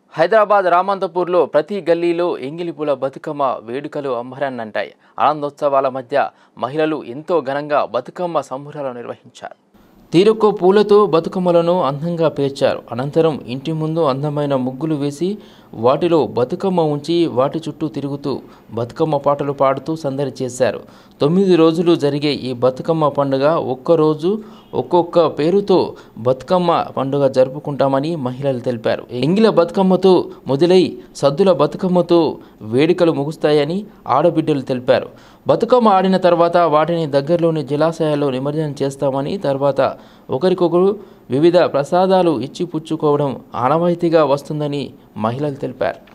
హైదరాబాద్ రామంతపూర్లో ప్రతి గల్లీలో ఎంగిలిపూల బతుకమ్మ వేడుకలు అంబరాన్నంటాయి ఆనందోత్సవాల మధ్య మహిళలు ఎంతో ఘనంగా బతుకమ్మ సంబురాలు నిర్వహించారు తీరొక్క పూలతో బతుకమ్మలను అందంగా పేర్చారు అనంతరం ఇంటి ముందు అందమైన ముగ్గులు వేసి వాటిలో బతుకమ్మ ఉంచి వాటి చుట్టూ తిరుగుతూ బతుకమ్మ పాటలు పాడుతూ సందడి చేశారు తొమ్మిది రోజులు జరిగే ఈ బతుకమ్మ పండుగ ఒక్కరోజు ఒక్కొక్క పేరుతో బతుకమ్మ పండుగ జరుపుకుంటామని మహిళలు తెలిపారు ఎంగిల బతుకమ్మతో మొదలై సద్దుల బతుకమ్మతో వేడుకలు ముగుస్తాయని ఆడబిడ్డలు తెలిపారు బతుకమ్మ ఆడిన తర్వాత వాటిని దగ్గరలోని జలాశయాల్లో నిమజ్జనం చేస్తామని తర్వాత ఒకరికొకరు వివిధ ప్రసాదాలు ఇచ్చి పుచ్చుకోవడం ఆనవాయితీగా వస్తుందని మహిళలు తెలిపారు